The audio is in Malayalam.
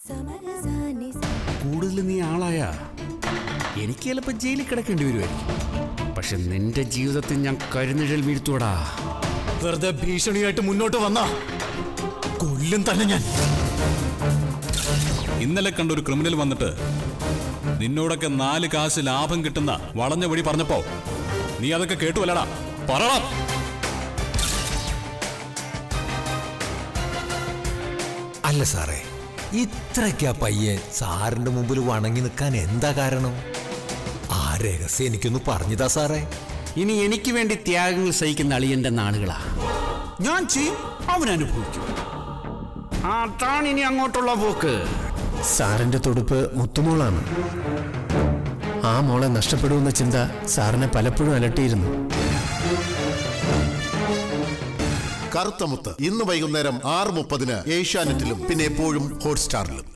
കൂടുതൽ നീ ആളായ എനിക്ക് ചിലപ്പോൾ ജയിലിൽ കിടക്കേണ്ടി വരുമായിരിക്കും പക്ഷെ നിന്റെ ജീവിതത്തിൽ ഞാൻ കരുനിഴൽ വീഴ്ത്തൂടാ വെറുതെ ഭീഷണിയായിട്ട് മുന്നോട്ട് വന്ന കൊല്ലും തന്നെ ഞാൻ ഇന്നലെ കണ്ട ഒരു ക്രിമിനൽ വന്നിട്ട് നിന്നോടൊക്കെ നാല് കാശ് ലാഭം കിട്ടുന്ന വളഞ്ഞ വഴി പറഞ്ഞപ്പോ നീ അതൊക്കെ കേട്ടുവല്ലടാ പറടാ അല്ല സാറേ ഇത്രയ്ക്കാ പയ്യൻ സാറിന്റെ മുമ്പിൽ വണങ്ങി നിൽക്കാൻ എന്താ കാരണം ആ രഹസ്യം എനിക്കൊന്ന് പറഞ്ഞതാ സാറേ ഇനി എനിക്ക് വേണ്ടി ത്യാഗങ്ങൾ സഹിക്കുന്ന അളിയന്റെ നാളുകളാ ഞാൻ ചെയ്യും അവൻ അനുഭവിക്കും അതാണ് ഇനി അങ്ങോട്ടുള്ള പോക്ക് സാറിന്റെ തുടുപ്പ് മുത്തുമോളാണ് ആ മോളെ നഷ്ടപ്പെടുമെന്ന ചിന്ത സാറിനെ പലപ്പോഴും അലട്ടിയിരുന്നു കറുത്തമുത്ത് ഇന്ന് വൈകുന്നേരം ആറ് മുപ്പതിന് ഏഷ്യാനെറ്റിലും പിന്നെ എപ്പോഴും ഹോട്ട്സ്റ്റാറിലും